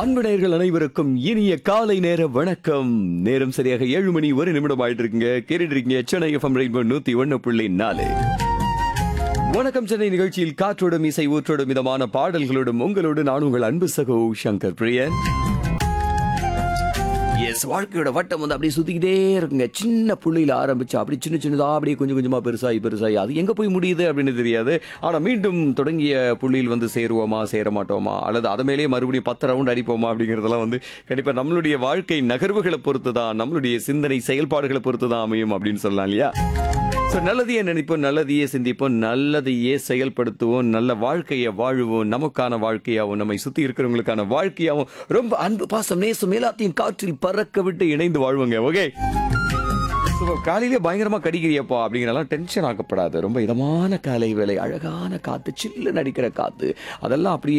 அன்பு நேயர்கள் அனைவருக்கும் இனிய காலை நேர வணக்கம் நேரம் சரியாக ஏழு மணி ஒரு நிமிடம் ஆயிட்டு இருக்குங்க கேட்டுட்டு இருக்கீங்க சென்னை எஃப்எம் ரெயின்போ நூத்தி ஒண்ணு புள்ளி நாலு வணக்கம் சென்னை நிகழ்ச்சியில் காற்றோடும் இசை ஊற்றோடும் மிதமான பாடல்களோடும் உங்களோடு நான் உங்கள் அன்பு சகோ சங்கர் பிரியன் எஸ் வாழ்க்கையோட வட்டம் வந்து அப்படியே சுத்திக்கிட்டே இருக்குங்க சின்ன புள்ளியில ஆரம்பிச்சு அப்படி சின்ன சின்னதா அப்படியே கொஞ்சம் கொஞ்சமா பெருசாகி பெருசாகி அது எங்க போய் முடியுது அப்படின்னு தெரியாது ஆனா மீண்டும் தொடங்கிய புள்ளியில் வந்து சேருவோமா சேர மாட்டோமா அல்லது அது மேலேயே மறுபடியும் பத்து ரவுண்ட் அடிப்போமா அப்படிங்கறதெல்லாம் வந்து கண்டிப்பா நம்மளுடைய வாழ்க்கை நகர்வுகளை பொறுத்து தான் நம்மளுடைய சிந்தனை செயல்பாடுகளை பொறுத்து தான் அமையும் அப்படின்னு சொல்லலாம் இல்லையா ஸோ நல்லதையே நினைப்போம் நல்லதையே சிந்திப்போம் நல்லதையே செயல்படுத்துவோம் நல்ல வாழ்க்கையை வாழுவோம் நமக்கான வாழ்க்கையாகவும் நம்மை சுத்தி இருக்கிறவங்களுக்கான வாழ்க்கையாகவும் ரொம்ப அன்பு பாசம் நேசம் எல்லாத்தையும் காற்றில் பறக்க விட்டு இணைந்து வாழ்வோங்க ஓகே காலையிலே பயங்கரமா கடிக்கிறியப்பா அப்படிங்கிறலாம் டென்ஷன் ஆக்கப்படாது ரொம்ப இதமான காலை வேலை அழகான காத்து சில்லு நடிக்கிற காத்து அதெல்லாம் அப்படியே